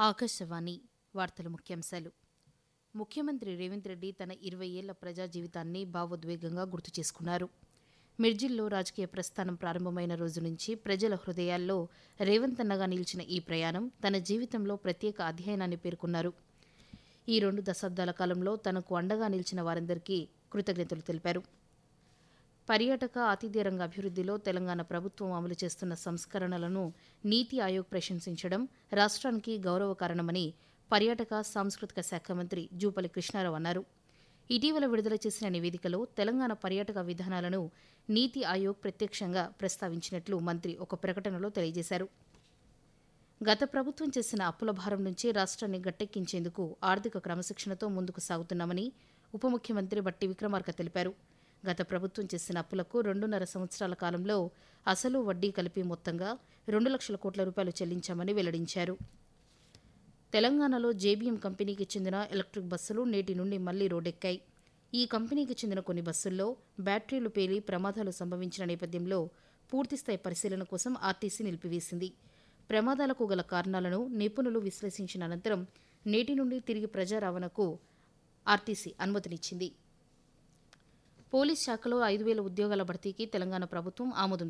ఆకాశవాణి వార్తల ముఖ్యాంశాలు ముఖ్యమంత్రి రేవంత్ రెడ్డి తన ఇరవై ఏళ్ల ప్రజా జీవితాన్ని భావోద్వేగంగా గుర్తు చేసుకున్నారు మిర్జిల్లో రాజకీయ ప్రస్థానం ప్రారంభమైన రోజు నుంచి ప్రజల హృదయాల్లో రేవంత్ అన్నగా నిలిచిన ఈ ప్రయాణం తన జీవితంలో ప్రత్యేక అధ్యయనాన్ని పేర్కొన్నారు ఈ రెండు దశాబ్దాల కాలంలో తనకు అండగా నిలిచిన వారందరికీ కృతజ్ఞతలు తెలిపారు పర్యాటక ఆతిథ్య రంగ అభివృద్ధిలో తెలంగాణ ప్రభుత్వం అమలు చేస్తున్న సంస్కరణలను నీతి ఆయోగ్ ప్రశంసించడం రాష్ట్రానికి గౌరవకారణమని పర్యాటక సాంస్కృతిక శాఖ మంత్రి జూపల్లి కృష్ణారావు అన్నారు ఇటీవల విడుదల చేసిన నివేదికలో తెలంగాణ పర్యాటక విధానాలను నీతి ఆయోగ్ ప్రత్యక్షంగా ప్రస్తావించినట్లు మంత్రి ఒక ప్రకటనలో తెలియజేశారు గత ప్రభుత్వం చేసిన అప్పుల భారం నుంచి రాష్ట్రాన్ని గట్టెక్కించేందుకు ఆర్థిక క్రమశిక్షణతో ముందుకు సాగుతున్నామని ఉప ముఖ్యమంత్రి బట్టి విక్రమార్క తెలిపారు గత ప్రభుత్వం చేసిన అప్పులకు రెండున్నర సంవత్సరాల కాలంలో అసలు వడ్డీ కలిపి మొత్తంగా రెండు లక్షల కోట్ల రూపాయలు చెల్లించామని వెల్లడించారు తెలంగాణలో జేబీఎం కంపెనీకి చెందిన ఎలక్ట్రిక్ బస్సులు నేటి నుండి మళ్లీ రోడ్డెక్కాయి ఈ కంపెనీకి చెందిన కొన్ని బస్సుల్లో బ్యాటరీలు పేలి ప్రమాదాలు సంభవించిన నేపథ్యంలో పూర్తిస్థాయి పరిశీలన కోసం ఆర్టీసీ నిలిపివేసింది ప్రమాదాలకు గల కారణాలను నిపుణులు విశ్లేషించిన అనంతరం నేటి నుండి తిరిగి ప్రజా రవాణాకు ఆర్టీసీ అనుమతినిచ్చింది పోలీస్ శాఖలో ఐదు వేల ఉద్యోగాల భర్తీకి తెలంగాణ ప్రభుత్వం ఆమోదం